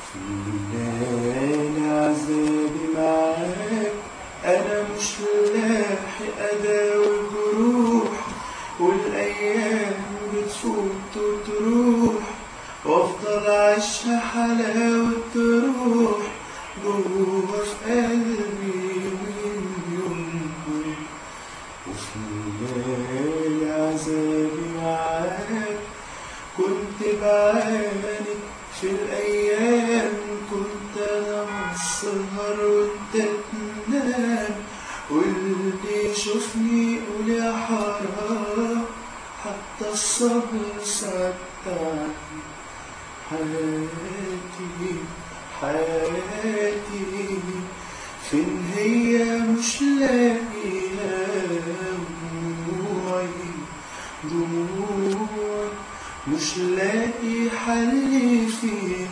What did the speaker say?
في الليل عذابي معاك أنا مش لاحق أداوي جروح والأيام بتفوت وتروح وأفضل عايشها حلاوة روح جوه في قلبي من يوم وفي الليل عذابي معاك كنت بعاني في الأيام كنت أنا مسهر وأنت تنام واللي يشوفني يقول يا حرام حتى الصبر ساعات تعبني حياتي حياتي فين هي مش لاقيها دموعي دموع مش لاقي حل فيها